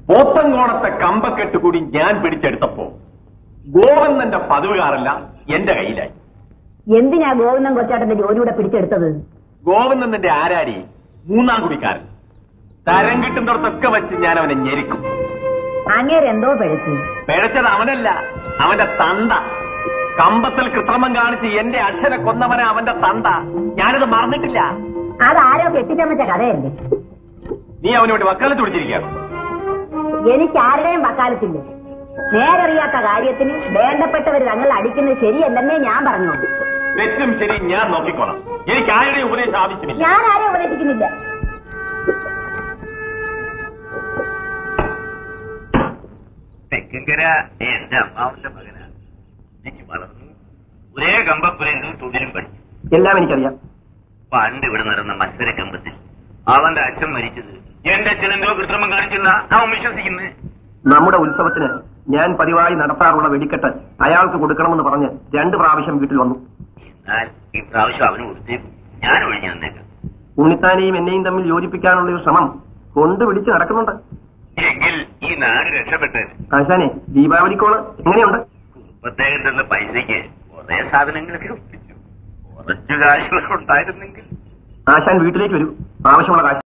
പോത്തങ്കോണത്തെ കമ്പക്കെട്ട് കൂടി ഞാൻ പിടിച്ചെടുത്തപ്പോ ഗോവിന്ദന്റെ പതിവുകാരല്ല എന്റെ കയ്യിലായി എന്തിനാ ഗോവിന്ദൻ കൊച്ചാട്ടന്റെ ജോലിയൂടെ പിടിച്ചെടുത്തത് ഗോവിന്ദന്റെ ആരാരി മൂന്നാം കുടിക്കാരൻ തരം കിട്ടുന്നിടത്തൊക്കെ വെച്ച് ഞാൻ അവനെ ഞെരിക്കും അങ്ങേരെന്തോ പിഴച്ചു പിഴച്ചത് അവനല്ല അവന്റെ തന്ത കമ്പത്തിൽ കൃത്രിമം കാണിച്ച് എന്റെ അച്ഛനെ കൊന്നവനെ അവന്റെ തന്ത ഞാനത് മറന്നിട്ടില്ല അതാരോ കെട്ടിച്ചമച്ച കഥയല്ലേ നീ അവനോട് വക്കാലത്ത് പിടിച്ചിരിക്കുകയാണ് എനിക്ക് ആരുടെയും വക്കാലത്തില്ല നേരറിയാത്ത കാര്യത്തിന് വേണ്ടപ്പെട്ടവർ തങ്ങൾ അടിക്കുന്നത് ശരിയല്ലെന്നേ ഞാൻ പറഞ്ഞു തെറ്റും ശരി ഞാൻ നോക്കിക്കോളാം എനിക്ക് ആരുടെയും ഉപദേശം ആവശ്യമില്ല ഞാൻ ആരെയും ഉപദേശിക്കുന്നില്ല തെക്കങ്കര എന്റെ അമ്മാവന്റെ മകനാ എനിക്ക് വളർന്നു ഒരേ കമ്പപ്പുരയിൽ തൊഴിലും പഠിച്ചു എല്ലാം എനിക്കറിയാം പണ്ട് ഇവിടെ നടന്ന മത്സര കമ്പത്തിൽ അവന്റെ അച്ഛൻ മരിച്ചത് എന്റെ അച്ഛൻ എന്തോ കൃത്രിമം കാണിച്ചെന്ന അവൻ വിശ്വസിക്കുന്നത് നമ്മുടെ ഉത്സവത്തിന് ഞാൻ പതിവായി നടത്താറുള്ള വെടിക്കെട്ട് അയാൾക്ക് കൊടുക്കണമെന്ന് പറഞ്ഞ് രണ്ട് പ്രാവശ്യം വീട്ടിൽ വന്നു എന്നാൽ ഈ പ്രാവശ്യം അവന് കൊടുത്തേക്കും ഞാൻ ഒഴിഞ്ഞു നിന്നേക്കാം ഉണ്ണിത്താനെയും എന്നെയും തമ്മിൽ യോജിപ്പിക്കാനുള്ള ഒരു ശ്രമം കൊണ്ട് പിടിച്ച് നടക്കുന്നുണ്ട് എങ്കിൽ ഈ നാട് രക്ഷപ്പെട്ടത് ആശാനെ ദീപാവലിക്കോള് എങ്ങനെയുണ്ട് കുടുംബത്തേക്ക് തന്ന പൈസയ്ക്ക് കുറെ സാധനങ്ങളൊക്കെ ഒപ്പിച്ചു കുറച്ചു കാശുകൾ ഉണ്ടായിരുന്നെങ്കിൽ ആശാൻ വീട്ടിലേക്ക് വരൂ ആവശ്യമുള്ള കാശ്